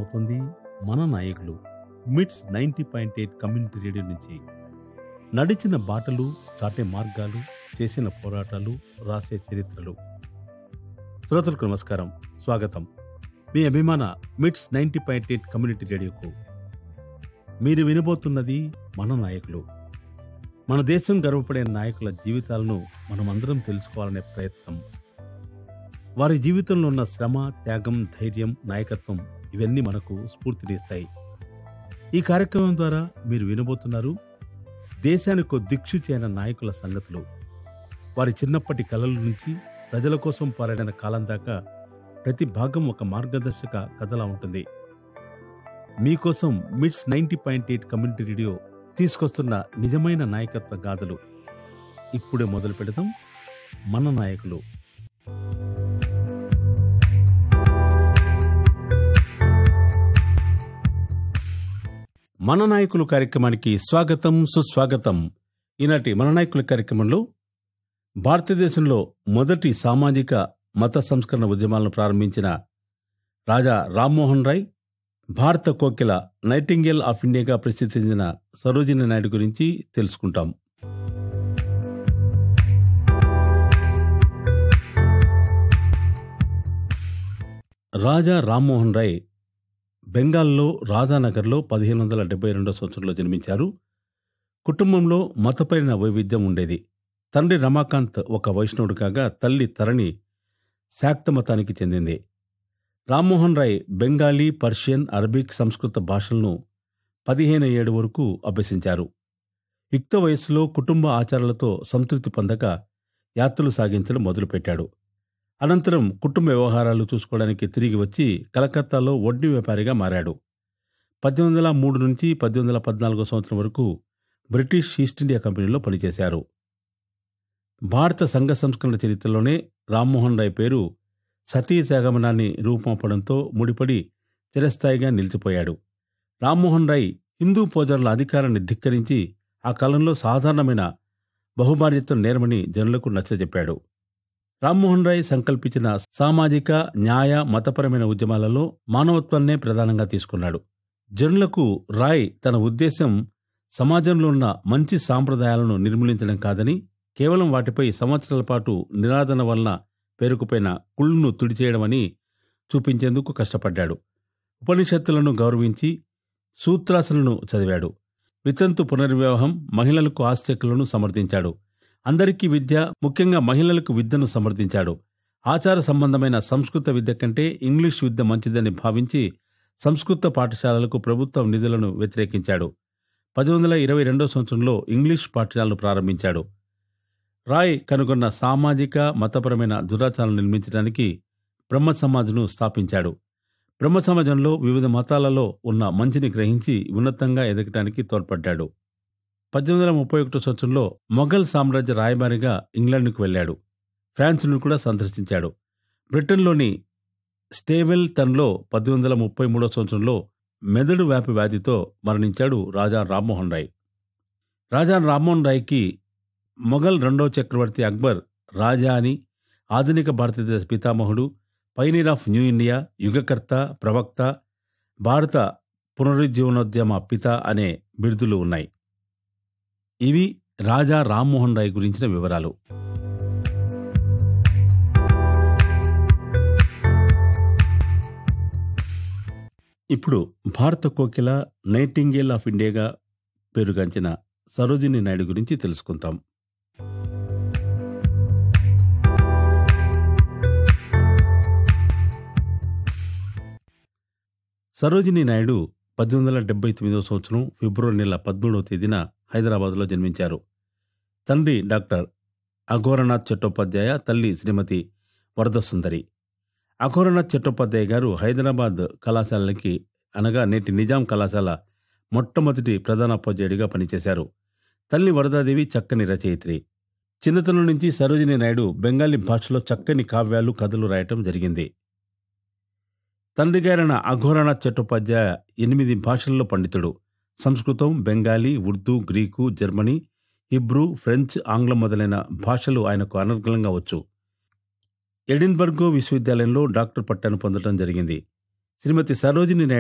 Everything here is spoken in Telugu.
ప్రసారమవుతుంది మన నాయకులు MITS ninety point eight community radio నుంచి నడిచిన బాటలు చాటే మార్గాలు చేసిన పోరాటాలు రాసే చరిత్రలు శ్రోతలకు నమస్కారం స్వాగతం మీ అభిమాన MITS ninety point eight community రేడియోకు మీరు వినబోతున్నది మన నాయకులు మన దేశం గర్వపడే నాయకుల జీవితాలను మనమందరం తెలుసుకోవాలనే ప్రయత్నం వారి జీవితంలో ఉన్న శ్రమ త్యాగం ధైర్యం నాయకత్వం ఇవన్నీ మనకు స్ఫూర్తినిస్తాయి ఈ కార్యక్రమం ద్వారా మీరు వినబోతున్నారు దేశానికి దిక్షుచి అయిన నాయకుల సంగతులు వారి చిన్నప్పటి కలల నుంచి ప్రజల కోసం పోరాడిన కాలం దాకా ప్రతి భాగం ఒక మార్గదర్శక కథలా ఉంటుంది మీకోసం MITS ninety point eight community radio తీసుకొస్తున్న నిజమైన నాయకత్వ గాథలు ఇప్పుడే మొదలు పెడదాం మన నాయకులు మన నాయకులు కార్యక్రమానికి స్వాగతం సుస్వాగతం ఈనాటి మన నాయకుల కార్యక్రమంలో భారతదేశంలో మొదటి సామాజిక మత సంస్కరణ ఉద్యమాలను ప్రారంభించిన రాజా రామ్మోహన్ రాయ్ భారత కోకిల నైటింగేల్ ఆఫ్ ఇండియాగా ప్రసిద్ధి చెందిన సరోజిని నాయుడు గురించి తెలుసుకుంటాం రాజా రామ్మోహన్ రాయ్ బెంగాల్లో రాధానగర్లో పదిహేను వందల డెబ్బై రెండో సంవత్సరంలో జన్మించారు కుటుంబంలో మతపైన వైవిధ్యం ఉండేది తండ్రి రమాకాంత్ ఒక వైష్ణవుడు కాగా తల్లి తరణి శాక్త మతానికి చెందింది రామ్మోహన్ రాయ్ బెంగాలీ పర్షియన్ అరబిక్ సంస్కృత భాషలను పదిహేను ఏడు వరకు అభ్యసించారు యుక్త వయస్సులో కుటుంబ ఆచారాలతో సంతృప్తి పొందక యాత్రలు సాగించడం మొదలుపెట్టాడు అనంతరం కుటుంబ వ్యవహారాలు చూసుకోవడానికి తిరిగి వచ్చి కలకత్తాలో వడ్డీ వ్యాపారిగా మారాడు పద్దెనిమిది వందల మూడు నుంచి పద్దెనిమిది వందల పద్నాలుగో సంవత్సరం వరకు బ్రిటిష్ ఈస్ట్ ఇండియా కంపెనీలో పనిచేశారు భారత సంఘ సంస్కరణ చరిత్రలోనే రామ్మోహన్ రాయ్ పేరు సతీ సగమనాన్ని రూపంపడంతో ముడిపడి చిరస్థాయిగా నిలిచిపోయాడు రామ్మోహన్ రాయ్ హిందూ పూజారుల అధికారాన్ని ధిక్కరించి ఆ కాలంలో సాధారణమైన బహుభార్యత్వం నేరమని జనులకు నచ్చజెప్పాడు రామ్మోహన్ రాయ్ సంకల్పించిన సామాజిక న్యాయ మతపరమైన ఉద్యమాలలో మానవత్వాన్నే ప్రధానంగా తీసుకున్నాడు జనులకు రాయ్ తన ఉద్దేశం సమాజంలో ఉన్న మంచి సాంప్రదాయాలను నిర్మూలించడం కాదని కేవలం వాటిపై సంవత్సరాల పాటు నిరాదన వలన పేరుకుపోయిన కుళ్ళును తుడిచేయడమని చూపించేందుకు కష్టపడ్డాడు ఉపనిషత్తులను గౌరవించి సూత్రాసలను చదివాడు వితంతు పునర్వివాహం మహిళలకు ఆస్తికులను సమర్థించాడు అందరికీ విద్య ముఖ్యంగా మహిళలకు విద్యను సమర్థించాడు ఆచార సంబంధమైన సంస్కృత విద్య కంటే ఇంగ్లీష్ విద్య మంచిదని భావించి సంస్కృత పాఠశాలలకు ప్రభుత్వం నిధులను వ్యతిరేకించాడు పది వందల ఇరవై రెండో సంవత్సరంలో ఇంగ్లీష్ పాఠశాలను ప్రారంభించాడు రాయ్ కనుగొన్న సామాజిక మతపరమైన దురాచారాలను నిర్మించడానికి బ్రహ్మ సమాజ్ను స్థాపించాడు బ్రహ్మ సమాజంలో వివిధ మతాలలో ఉన్న మంచిని గ్రహించి ఉన్నతంగా ఎదగటానికి తోడ్పడ్డాడు పద్దెనిమిది వందల ముప్పై ఒకటో సంవత్సరంలో మొఘల్ సామ్రాజ్య రాయబారిగా ఇంగ్లాండ్కు వెళ్ళాడు ఫ్రాన్స్ను కూడా సందర్శించాడు బ్రిటన్లోని స్టేవెల్ టన్లో పద్దెనిమిది వందల ముప్పై మూడో సంవత్సరంలో మెదడు వ్యాపి వ్యాధితో మరణించాడు రాజా రామ్మోహన్ రాయ్ రాజా రామ్మోహన్ రాయ్కి మొఘల్ రెండో చక్రవర్తి అక్బర్ రాజా అని ఆధునిక భారతదేశ పితామహుడు పైనీర్ ఆఫ్ న్యూ ఇండియా యుగకర్త ప్రవక్త భారత పునరుజ్జీవనోద్యమ పిత అనే బిరుదులు ఉన్నాయి ఇవి రాజా రామ్మోహన్ రాయ్ గురించిన వివరాలు ఇప్పుడు భారత కోకిల నైటింగేల్ ఆఫ్ ఇండియాగా పేరుగాంచిన సరోజిని నాయుడు గురించి తెలుసుకుంటాం సరోజిని నాయుడు పద్దెనిమిది వందల డెబ్బై తొమ్మిదవ సంవత్సరం ఫిబ్రవరి నెల పదమూడవ తేదీన హైదరాబాద్లో జన్మించారు తండ్రి డాక్టర్ అఘోరనాథ్ చట్టోపాధ్యాయ తల్లి శ్రీమతి వరదసుందరి అఘోరనాథ్ చట్టోపాధ్యాయ గారు హైదరాబాద్ కళాశాలకి అనగా నేటి నిజాం కళాశాల మొట్టమొదటి ప్రధానోపాధ్యాయుడిగా పనిచేశారు తల్లి వరదాదేవి చక్కని రచయిత్రి చిన్నతనం నుంచి సరోజిని నాయుడు బెంగాలీ భాషలో చక్కని కావ్యాలు కథలు రాయటం జరిగింది తండ్రి గారైన అఘోరనాథ్ చట్టోపాధ్యాయ ఎనిమిది భాషల్లో పండితుడు సంస్కృతం Bengali Urdu Greek Germany Hebrew French ఆంగ్లం మొదలైన భాషలు ఆయనకు అనర్గళంగా వచ్చు ఎడిన్బర్గో విశ్వవిద్యాలయంలో డాక్టర్ పట్టాను పొందడం జరిగింది శ్రీమతి సరోజిని నాయుడు